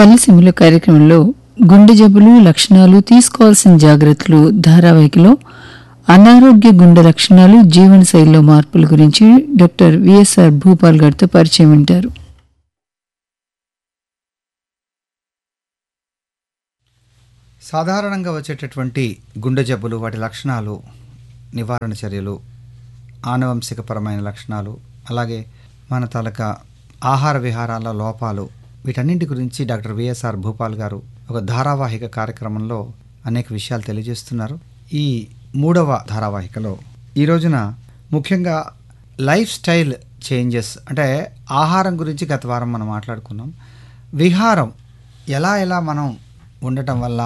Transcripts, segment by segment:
పల్లెసీమల కార్యక్రమంలో గుండె జబ్బులు లక్షణాలు తీసుకోవాల్సిన జాగ్రత్తలు ధారావాహికలో అనారోగ్య గుండె లక్షణాలు జీవనశైలిలో మార్పుల గురించి డాక్టర్ విఎస్ఆర్ భూపాల్ గారితో పరిచయం వింటారు సాధారణంగా వచ్చేటటువంటి గుండె జబ్బులు వాటి లక్షణాలు నివారణ చర్యలు ఆనువంశికపరమైన లక్షణాలు అలాగే మన తాలూకా ఆహార విహారాల లోపాలు వీటన్నింటి గురించి డాక్టర్ విఎస్ఆర్ భూపాల్ గారు ఒక ధారావాహిక కార్యక్రమంలో అనేక విషయాలు తెలియజేస్తున్నారు ఈ మూడవ ధారావాహికలో ఈ రోజున ముఖ్యంగా లైఫ్ స్టైల్ చేంజెస్ అంటే ఆహారం గురించి గత వారం మనం మాట్లాడుకున్నాం విహారం ఎలా ఎలా మనం ఉండటం వల్ల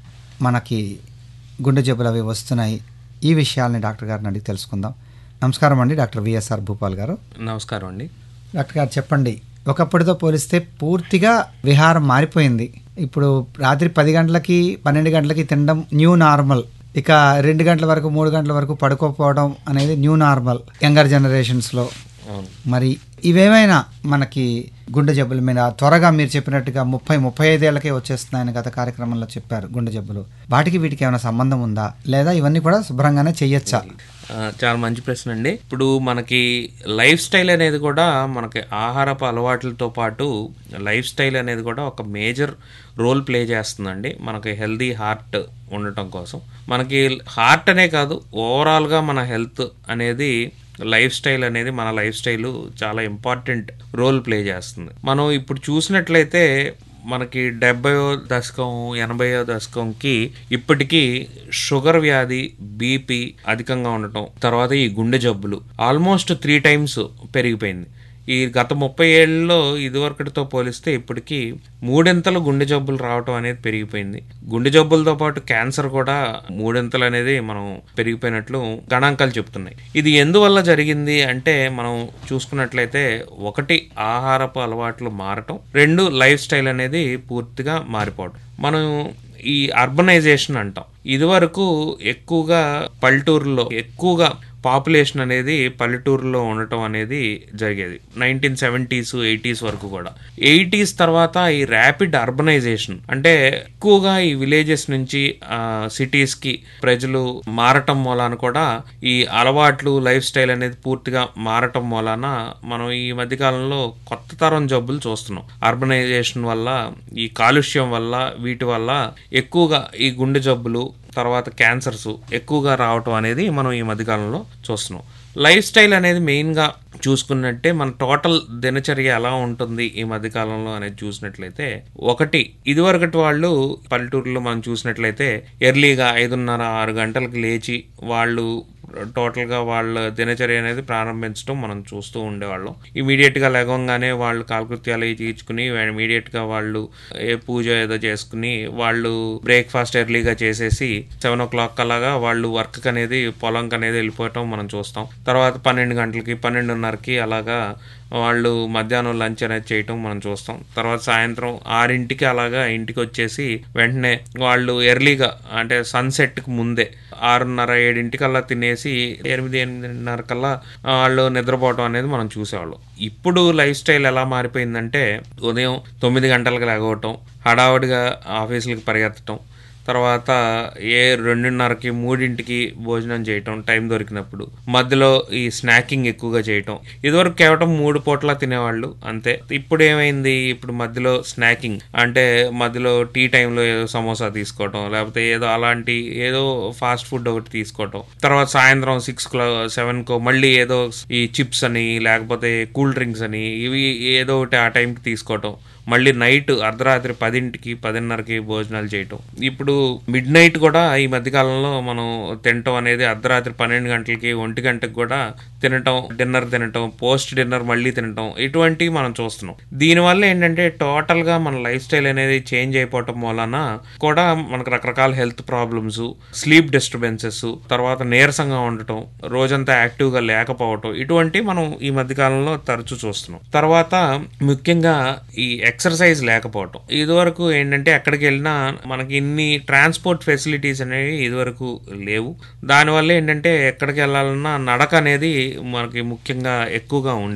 మనకి గుండె జబ్బులు అవి వస్తున్నాయి ఈ విషయాల్ని డాక్టర్ గారిని అడిగి తెలుసుకుందాం నమస్కారం అండి డాక్టర్ విఎస్ఆర్ భూపాల్ గారు నమస్కారం అండి డాక్టర్ గారు చెప్పండి ఒకప్పటితో పోలిస్తే పూర్తిగా విహారం మారిపోయింది ఇప్పుడు రాత్రి పది గంటలకి పన్నెండు గంటలకి తినడం న్యూ నార్మల్ ఇక రెండు గంటల వరకు మూడు గంటల వరకు పడుకోకపోవడం అనేది న్యూ నార్మల్ యంగర్ జనరేషన్స్లో అవును మరి ఇవేమైనా మనకి గుండె జబ్బుల మీద త్వరగా మీరు చెప్పినట్టుగా ముప్పై ముప్పై ఐదేళ్లకే వచ్చేస్తున్నాయని గత కార్యక్రమంలో చెప్పారు గుండె జబ్బులు వాటికి వీటికి ఏమైనా సంబంధం ఉందా లేదా ఇవన్నీ కూడా శుభ్రంగానే చెయ్యొచ్చా ఆ, చాలా మంచి ప్రశ్న అండి ఇప్పుడు మనకి లైఫ్ స్టైల్ అనేది కూడా మనకి ఆహారపు అలవాట్లతో పాటు లైఫ్ స్టైల్ అనేది కూడా ఒక మేజర్ రోల్ ప్లే చేస్తుందండి మనకి హెల్దీ హార్ట్ ఉండటం కోసం మనకి హార్ట్ అనే కాదు ఓవరాల్గా మన హెల్త్ అనేది లైఫ్ స్టైల్ అనేది మన లైఫ్ స్టైల్ చాలా ఇంపార్టెంట్ రోల్ ప్లే చేస్తుంది మనం ఇప్పుడు చూసినట్లయితే మనకి డెబ్బయో దశకం ఎనభయో దశకంకి ఇప్పటికీ షుగర్ వ్యాధి బీపీ అధికంగా ఉండటం తర్వాత ఈ గుండె జబ్బులు ఆల్మోస్ట్ త్రీ టైమ్స్ పెరిగిపోయింది ఈ గత ముప్పై ఏళ్ళలో ఇదివరకటితో పోలిస్తే ఇప్పటికీ మూడింతలు గుండె జబ్బులు రావటం అనేది పెరిగిపోయింది గుండె జబ్బులతో పాటు క్యాన్సర్ కూడా మూడింతలు అనేది మనం పెరిగిపోయినట్లు గణాంకాలు చెప్తున్నాయి ఇది ఎందువల్ల జరిగింది అంటే మనం చూసుకున్నట్లయితే ఒకటి ఆహారపు అలవాట్లు మారటం రెండు లైఫ్ స్టైల్ అనేది పూర్తిగా మారిపోవడం మనం ఈ అర్బనైజేషన్ అంటాం ఇదివరకు ఎక్కువగా పల్లెటూరులో ఎక్కువగా పాపులేషన్ అనేది పల్లెటూరులో ఉండటం అనేది జరిగేది నైన్టీన్ సెవెంటీస్ ఎయిటీస్ వరకు కూడా ఎయిటీస్ తర్వాత ఈ ర్యాపిడ్ అర్బనైజేషన్ అంటే ఎక్కువగా ఈ విలేజెస్ నుంచి సిటీస్ కి ప్రజలు మారటం మూలాన కూడా ఈ అలవాట్లు లైఫ్ స్టైల్ అనేది పూర్తిగా మారటం మూలాన మనం ఈ మధ్యకాలంలో కొత్త తరం జబ్బులు చూస్తున్నాం అర్బనైజేషన్ వల్ల ఈ కాలుష్యం వల్ల వీటి వల్ల ఎక్కువగా ఈ గుండె జబ్బులు తర్వాత క్యాన్సర్స్ ఎక్కువగా రావటం అనేది మనం ఈ మధ్యకాలంలో చూస్తున్నాం లైఫ్ స్టైల్ అనేది మెయిన్గా చూసుకున్నట్టే మన టోటల్ దినచర్య ఎలా ఉంటుంది ఈ మధ్యకాలంలో అనేది చూసినట్లయితే ఒకటి ఇదివరకటి వాళ్ళు పల్లెటూరులో మనం చూసినట్లయితే ఎర్లీగా ఐదున్నర ఆరు గంటలకు లేచి వాళ్ళు టోటల్గా వాళ్ళ దినచర్య అనేది ప్రారంభించడం మనం చూస్తూ ఉండేవాళ్ళం ఇమీడియట్గా లేవగానే వాళ్ళు కాలకృత్యాలు అవి తీర్చుకుని ఇమీడియట్గా వాళ్ళు ఏ పూజ ఏదో చేసుకుని వాళ్ళు బ్రేక్ఫాస్ట్ ఎర్లీగా చేసేసి సెవెన్ ఓ క్లాక్ అలాగా వాళ్ళు వర్క్ అనేది పొలంకి అనేది వెళ్ళిపోవటం మనం చూస్తాం తర్వాత పన్నెండు గంటలకి పన్నెండున్నరకి అలాగా వాళ్ళు మధ్యాహ్నం లంచ్ అనేది చేయటం మనం చూస్తాం తర్వాత సాయంత్రం ఆరింటికి అలాగా ఇంటికి వచ్చేసి వెంటనే వాళ్ళు ఎర్లీగా అంటే సన్సెట్కి ముందే ఆరున్నర ఏడింటికల్లా తినేసి ఎనిమిది ఎనిమిదిన్నర కల్లా వాళ్ళు నిద్రపోవటం అనేది మనం చూసేవాళ్ళం ఇప్పుడు లైఫ్ స్టైల్ ఎలా మారిపోయిందంటే ఉదయం తొమ్మిది గంటలకు లేకపోవటం హడావుడిగా ఆఫీసులకు పరిగెత్తటం తర్వాత ఏ రెండున్నరకి మూడింటికి భోజనం చేయటం టైం దొరికినప్పుడు మధ్యలో ఈ స్నాకింగ్ ఎక్కువగా చేయటం ఇదివరకు కేవలం మూడు పూట్ల తినేవాళ్ళు అంతే ఇప్పుడు ఏమైంది ఇప్పుడు మధ్యలో స్నాకింగ్ అంటే మధ్యలో టీ టైంలో ఏదో సమోసా తీసుకోవటం లేకపోతే ఏదో అలాంటి ఏదో ఫాస్ట్ ఫుడ్ ఒకటి తీసుకోవటం తర్వాత సాయంత్రం సిక్స్ క్లో సెవెన్ కో మళ్ళీ ఏదో ఈ చిప్స్ అని లేకపోతే కూల్ డ్రింక్స్ అని ఇవి ఏదో ఒకటి ఆ టైంకి తీసుకోవటం మళ్ళీ నైట్ అర్ధరాత్రి పదింటికి పదిన్నరకి భోజనాలు చేయటం ఇప్పుడు మిడ్ నైట్ కూడా ఈ మధ్యకాలంలో మనం తినటం అనేది అర్ధరాత్రి పన్నెండు గంటలకి ఒంటి గంటకి కూడా తినటం డిన్నర్ తినటం పోస్ట్ డిన్నర్ మళ్ళీ తినటం ఇటువంటివి మనం చూస్తున్నాం దీనివల్ల ఏంటంటే టోటల్గా మన లైఫ్ స్టైల్ అనేది చేంజ్ అయిపోవటం వలన కూడా మనకు రకరకాల హెల్త్ ప్రాబ్లమ్స్ స్లీప్ డిస్టర్బెన్సెస్ తర్వాత నీరసంగా ఉండటం రోజంతా యాక్టివ్గా లేకపోవటం ఇటువంటి మనం ఈ మధ్యకాలంలో తరచూ చూస్తున్నాం తర్వాత ముఖ్యంగా ఈ ఎక్సర్సైజ్ లేకపోవటం ఇదివరకు ఏంటంటే ఎక్కడికి వెళ్ళినా మనకి ఇన్ని ట్రాన్స్పోర్ట్ ఫెసిలిటీస్ అనేవి ఇదివరకు లేవు దానివల్ల ఏంటంటే ఎక్కడికి వెళ్ళాలన్నా నడక అనేది మనకి ముఖ్యంగా ఎక్కువగా ఉండేది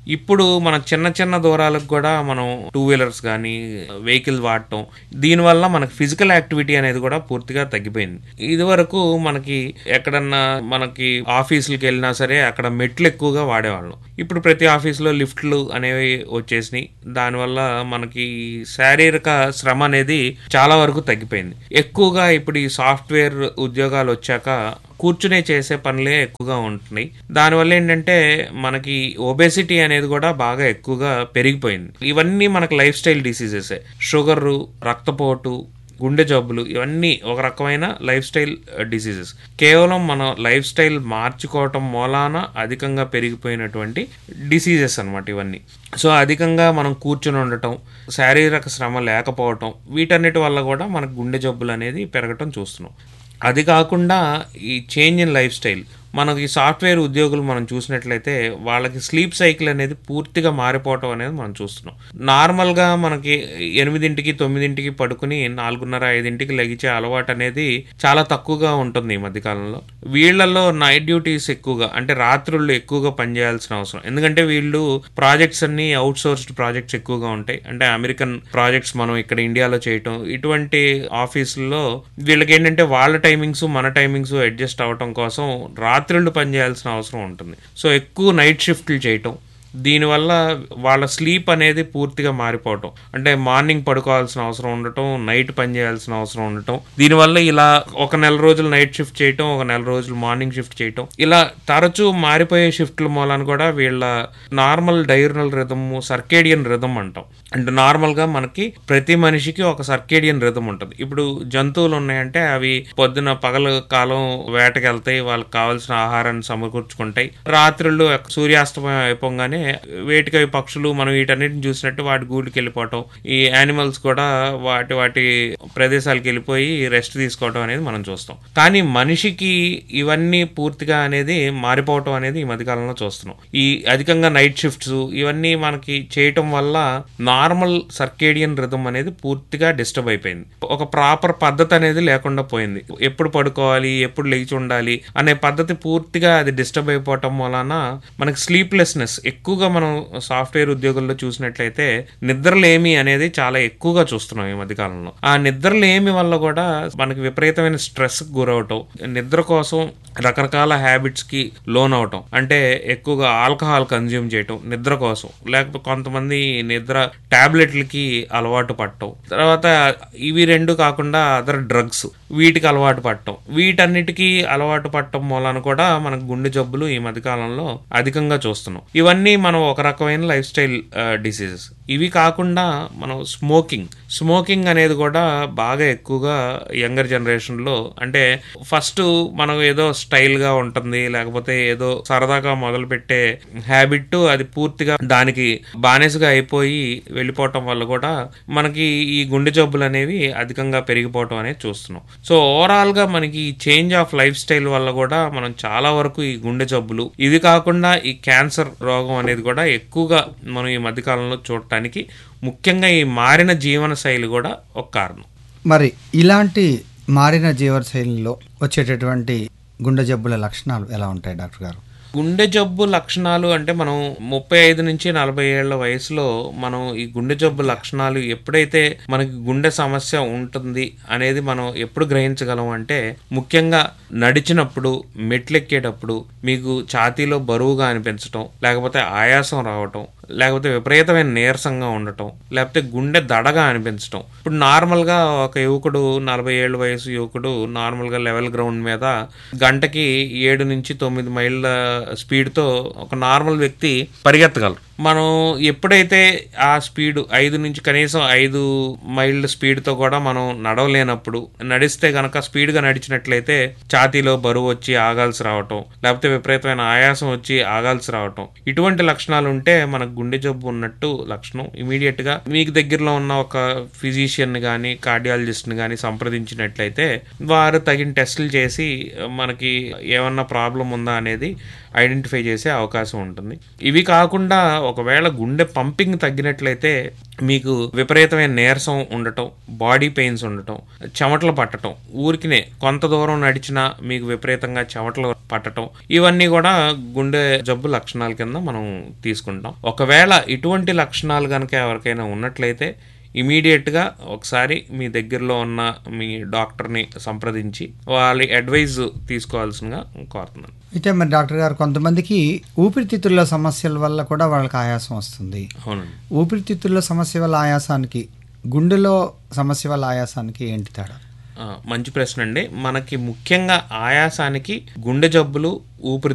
ఇప్పుడు మన చిన్న చిన్న దూరాలకు కూడా మనం టూ వీలర్స్ కానీ వెహికల్ వాడటం దీనివల్ల మనకి ఫిజికల్ యాక్టివిటీ అనేది కూడా పూర్తిగా తగ్గిపోయింది ఇది వరకు మనకి ఎక్కడన్నా మనకి ఆఫీసులకు వెళ్ళినా సరే అక్కడ మెట్లు ఎక్కువగా వాడేవాళ్ళం ఇప్పుడు ప్రతి ఆఫీసులో లిఫ్ట్లు అనేవి వచ్చేసినాయి దానివల్ల మనకి శారీరక శ్రమ అనేది చాలా వరకు తగ్గిపోయింది ఎక్కువగా ఇప్పుడు ఈ సాఫ్ట్వేర్ ఉద్యోగాలు వచ్చాక కూర్చునే చేసే పనులే ఎక్కువగా ఉంటున్నాయి దానివల్ల ఏంటంటే మనకి ఒబేసిటీ అనేది కూడా బాగా ఎక్కువగా పెరిగిపోయింది ఇవన్నీ మనకి లైఫ్ స్టైల్ డిసీజెసే షుగరు రక్తపోటు గుండె జబ్బులు ఇవన్నీ ఒక రకమైన లైఫ్ స్టైల్ డిసీజెస్ కేవలం మన లైఫ్ స్టైల్ మార్చుకోవటం మూలాన అధికంగా పెరిగిపోయినటువంటి డిసీజెస్ అనమాట ఇవన్నీ సో అధికంగా మనం కూర్చొని ఉండటం శారీరక శ్రమ లేకపోవటం వీటన్నిటి వల్ల కూడా మనకు గుండె జబ్బులు అనేది పెరగటం చూస్తున్నాం అది కాకుండా ఈ చేంజ్ ఇన్ లైఫ్ స్టైల్ మనకి సాఫ్ట్వేర్ ఉద్యోగులు మనం చూసినట్లయితే వాళ్ళకి స్లీప్ సైకిల్ అనేది పూర్తిగా మారిపోవటం అనేది మనం చూస్తున్నాం నార్మల్గా మనకి ఎనిమిదింటికి తొమ్మిదింటికి పడుకుని నాలుగున్నర ఐదింటికి లెగిచే అలవాటు అనేది చాలా తక్కువగా ఉంటుంది ఈ మధ్యకాలంలో వీళ్ళల్లో నైట్ డ్యూటీస్ ఎక్కువగా అంటే రాత్రుళ్ళు ఎక్కువగా పనిచేయాల్సిన అవసరం ఎందుకంటే వీళ్ళు ప్రాజెక్ట్స్ అన్ని అవుట్ సోర్స్డ్ ప్రాజెక్ట్స్ ఎక్కువగా ఉంటాయి అంటే అమెరికన్ ప్రాజెక్ట్స్ మనం ఇక్కడ ఇండియాలో చేయటం ఇటువంటి ఆఫీసుల్లో వీళ్ళకి ఏంటంటే వాళ్ళ టైమింగ్స్ మన టైమింగ్స్ అడ్జస్ట్ అవ్వటం కోసం రాత్రుళ్ళు పనిచేయాల్సిన అవసరం ఉంటుంది సో ఎక్కువ నైట్ షిఫ్ట్లు చేయటం దీనివల్ల వాళ్ళ స్లీప్ అనేది పూర్తిగా మారిపోవటం అంటే మార్నింగ్ పడుకోవాల్సిన అవసరం ఉండటం నైట్ పని చేయాల్సిన అవసరం ఉండటం దీనివల్ల ఇలా ఒక నెల రోజులు నైట్ షిఫ్ట్ చేయటం ఒక నెల రోజులు మార్నింగ్ షిఫ్ట్ చేయటం ఇలా తరచూ మారిపోయే షిఫ్ట్ల మూలాన కూడా వీళ్ళ normal diurnal rhythm circadian rhythm అంటాం అంటే నార్మల్గా మనకి ప్రతి మనిషికి ఒక సర్కేడియన్ రిథమ్ ఉంటుంది ఇప్పుడు జంతువులు ఉన్నాయంటే అవి పొద్దున పగల కాలం వేటకి వెళ్తాయి వాళ్ళకి కావాల్సిన ఆహారాన్ని సమకూర్చుకుంటాయి రాత్రుళ్ళు సూర్యాస్తమయం అయిపోగానే వేటికి పక్షులు మనం వీటన్నిటిని చూసినట్టు వాటి గూళ్ళకి వెళ్ళిపోవటం ఈ యానిమల్స్ కూడా వాటి వాటి ప్రదేశాలకు వెళ్ళిపోయి రెస్ట్ తీసుకోవటం అనేది మనం చూస్తాం కానీ మనిషికి ఇవన్నీ పూర్తిగా అనేది మారిపోవటం అనేది ఈ మధ్యకాలంలో చూస్తున్నాం ఈ అధికంగా నైట్ షిఫ్ట్స్ ఇవన్నీ మనకి చేయటం వల్ల నార్మల్ సర్కేడియన్ రిథమ్ అనేది పూర్తిగా డిస్టర్బ్ అయిపోయింది ఒక ప్రాపర్ పద్ధతి అనేది లేకుండా పోయింది ఎప్పుడు పడుకోవాలి ఎప్పుడు లేచి ఉండాలి అనే పద్ధతి పూర్తిగా అది డిస్టర్బ్ అయిపోవటం వలన మనకి స్లీప్లెస్నెస్ ఎక్కువగా మనం సాఫ్ట్వేర్ ఉద్యోగుల్లో చూసినట్లయితే నిద్రలేమి అనేది చాలా ఎక్కువగా చూస్తున్నాం ఈ మధ్యకాలంలో ఆ నిద్రలేమి వల్ల కూడా మనకి విపరీతమైన స్ట్రెస్ గురవటం నిద్ర కోసం రకరకాల హ్యాబిట్స్ కి లోన్ అవటం అంటే ఎక్కువగా ఆల్కహాల్ కన్జ్యూమ్ చేయటం నిద్ర కోసం లేకపోతే కొంతమంది నిద్ర టాబ్లెట్లకి అలవాటు పడటం తర్వాత ఇవి రెండు కాకుండా అదర్ డ్రగ్స్ వీటికి అలవాటు పడటం వీటన్నిటికీ అలవాటు పడటం మూలాన కూడా మనకు గుండె జబ్బులు ఈ మధ్యకాలంలో అధికంగా చూస్తున్నాం ఇవన్నీ మనం ఒక రకమైన లైఫ్ స్టైల్ డిసీజెస్ ఇవి కాకుండా మనం స్మోకింగ్ స్మోకింగ్ అనేది కూడా బాగా ఎక్కువగా యంగర్ జనరేషన్లో అంటే ఫస్ట్ మనం ఏదో స్టైల్గా ఉంటుంది లేకపోతే ఏదో సరదాగా మొదలుపెట్టే హ్యాబిట్ అది పూర్తిగా దానికి బానిసగా అయిపోయి వెళ్ళిపోవటం వల్ల కూడా మనకి ఈ గుండె జబ్బులు అనేవి అధికంగా పెరిగిపోవటం అనేది చూస్తున్నాం సో ఓవరాల్ గా మనకి ఈ చేంజ్ ఆఫ్ లైఫ్ స్టైల్ వల్ల కూడా మనం చాలా వరకు ఈ గుండె జబ్బులు ఇది కాకుండా ఈ క్యాన్సర్ రోగం అనేది కూడా ఎక్కువగా మనం ఈ మధ్యకాలంలో చూడటానికి ముఖ్యంగా ఈ మారిన జీవన శైలి కూడా ఒక కారణం మరి ఇలాంటి మారిన జీవనశైలిలో వచ్చేటటువంటి గుండె జబ్బుల లక్షణాలు ఎలా ఉంటాయి డాక్టర్ గారు గుండె జబ్బు లక్షణాలు అంటే మనం ముప్పై ఐదు నుంచి నలభై ఏళ్ల వయసులో మనం ఈ గుండె జబ్బు లక్షణాలు ఎప్పుడైతే మనకి గుండె సమస్య ఉంటుంది అనేది మనం ఎప్పుడు గ్రహించగలం అంటే ముఖ్యంగా నడిచినప్పుడు మెట్లెక్కేటప్పుడు మీకు ఛాతీలో బరువుగా అనిపించటం లేకపోతే ఆయాసం రావటం లేకపోతే విపరీతమైన నీరసంగా ఉండటం లేకపోతే గుండె దడగా అనిపించటం ఇప్పుడు నార్మల్గా ఒక యువకుడు నలభై ఏళ్ళ వయసు యువకుడు నార్మల్గా లెవెల్ గ్రౌండ్ మీద గంటకి ఏడు నుంచి తొమ్మిది మైళ్ళ స్పీడ్తో ఒక నార్మల్ వ్యక్తి పరిగెత్తగలరు మనం ఎప్పుడైతే ఆ స్పీడ్ ఐదు నుంచి కనీసం ఐదు మైళ్ళ స్పీడ్తో కూడా మనం నడవలేనప్పుడు నడిస్తే గనక స్పీడ్గా నడిచినట్లయితే ఛాతీలో బరువు వచ్చి ఆగాల్సి రావటం లేకపోతే విపరీతమైన ఆయాసం వచ్చి ఆగాల్సి రావటం ఇటువంటి లక్షణాలు ఉంటే మనకు గుండె జబ్బు ఉన్నట్టు లక్షణం ఇమీడియట్ గా మీకు దగ్గరలో ఉన్న ఒక ఫిజిషియన్ కానీ కార్డియాలజిస్ట్ ని కానీ సంప్రదించినట్లయితే వారు తగిన టెస్టులు చేసి మనకి ఏమన్నా ప్రాబ్లం ఉందా అనేది ఐడెంటిఫై చేసే అవకాశం ఉంటుంది ఇవి కాకుండా ఒకవేళ గుండె పంపింగ్ తగ్గినట్లయితే మీకు విపరీతమైన నీరసం ఉండటం బాడీ పెయిన్స్ ఉండటం చెమటలు పట్టటం ఊరికినే కొంత దూరం నడిచినా మీకు విపరీతంగా చెమటలు పట్టటం ఇవన్నీ కూడా గుండె జబ్బు లక్షణాల కింద మనం తీసుకుంటాం ఒకవేళ ఇటువంటి లక్షణాలు కనుక ఎవరికైనా ఉన్నట్లయితే ఇమీడియట్గా ఒకసారి మీ దగ్గరలో ఉన్న మీ డాక్టర్ని సంప్రదించి వాళ్ళ అడ్వైజ్ తీసుకోవాల్సిందిగా కోరుతున్నాను అయితే మరి డాక్టర్ గారు కొంతమందికి ఊపిరితిత్తుల్లో సమస్యల వల్ల కూడా వాళ్ళకి ఆయాసం వస్తుంది అవునండి ఊపిరితిత్తుల్లో సమస్య వల్ల ఆయాసానికి గుండెలో సమస్య వల్ల ఆయాసానికి ఏంటి తేడా ఆ, మంచి ప్రశ్న అండి మనకి ముఖ్యంగా ఆయాసానికి గుండె జబ్బులు ఊపిరి